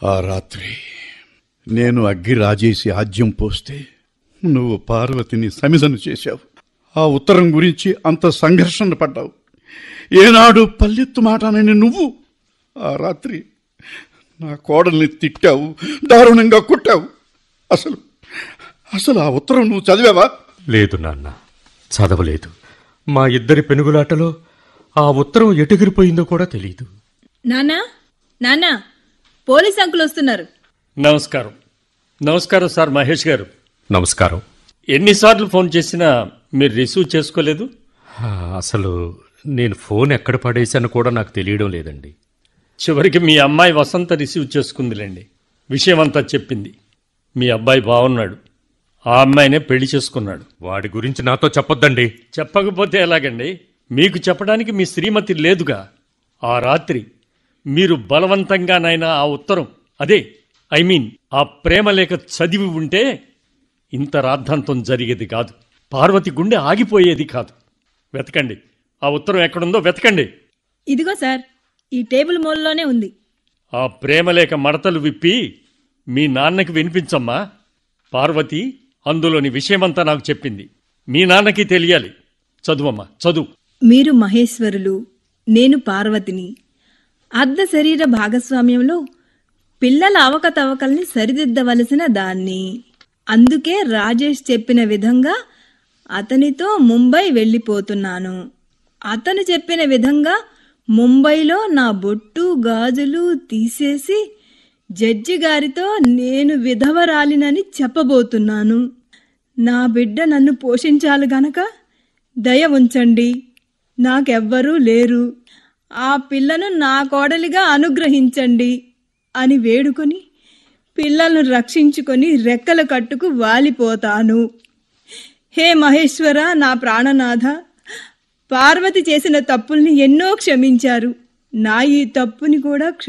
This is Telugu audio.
ఆ రాత్రి నేను అగ్గి రాజేసి ఆజ్యం పోస్తే నువ్వు పార్వతిని సమిసను చేశావు ఆ ఉత్తరం గురించి అంత సంఘర్షణ పడ్డావు ఏనాడు పల్లెత్తు మాటానని నువ్వు ఆ రాత్రి నా కోడల్ని తిట్టావు దారుణంగా కొట్టావు అసలు అసలు ఆ ఉత్తరం నువ్వు చదివావా లేదు నాన్న చదవలేదు మా ఇద్దరి పెనుగులాటలో ఆ ఉత్తరం ఎటుగిరిపోయిందో కూడా తెలియదు నానా నానా పోలీస్ అంకులు వస్తున్నారు నమస్కారం నమస్కారం సార్ మహేష్ గారు నమస్కారం ఎన్నిసార్లు ఫోన్ చేసినా మీరు రిసీవ్ చేసుకోలేదు ఆ, అసలు నేను ఫోన్ ఎక్కడ పడేశాను కూడా నాకు తెలియడం లేదండి చివరికి మీ అమ్మాయి వసంత రిసీవ్ చేసుకుందిలేండి విషయం అంతా చెప్పింది మీ అబ్బాయి బాగున్నాడు ఆ అమ్మాయినే పెళ్లి చేసుకున్నాడు వాడి గురించి నాతో చెప్పొద్దండి చెప్పకపోతే ఎలాగండి మీకు చెప్పడానికి మీ శ్రీమతి లేదుగా ఆ రాత్రి మీరు బలవంతంగానైనా ఆ ఉత్తరం అదే ఐ మీన్ ఆ ప్రేమ లేఖ చదివి ఉంటే ఇంత రాద్ధాంతం జరిగేది కాదు పార్వతి గుండె ఆగిపోయేది కాదు వెతకండి ఆ ఉత్తరం ఎక్కడుందో వెతకండి ఇదిగో సార్ ఈ టేబుల్ మూలలోనే ఉంది ఆ ప్రేమలేఖ మడతలు విప్పి మీ నాన్నకి వినిపించమ్మా పార్వతి అందులోని విషయమంతా నాకు చెప్పింది మీ నాన్నకి తెలియాలి చదువమ్మా చదువు మీరు మహేశ్వరులు నేను పార్వతిని అర్ధ శరీర భాగస్వామ్యంలో పిల్లల అవకతవకల్ని సరిదిద్దవలసిన దాన్ని అందుకే రాజేష్ చెప్పిన విధంగా అతనితో ముంబై వెళ్ళిపోతున్నాను అతను చెప్పిన విధంగా ముంబైలో నా బొట్టు గాజులు తీసేసి జడ్జి గారితో నేను విధవరాలినని చెప్పబోతున్నాను నా బిడ్డ నన్ను పోషించాలి గనక దయ ఉంచండి నాకెవ్వరూ లేరు ఆ పిల్లను నా కోడలిగా అనుగ్రహించండి అని వేడుకొని పిల్లలను రక్షించుకొని రెక్కల కట్టుకు వాలిపోతాను హే మహేశ్వర నా ప్రాణనాథ పార్వతి చేసిన తప్పుల్ని ఎన్నో క్షమించారు నా ఈ తప్పుని కూడా క్ష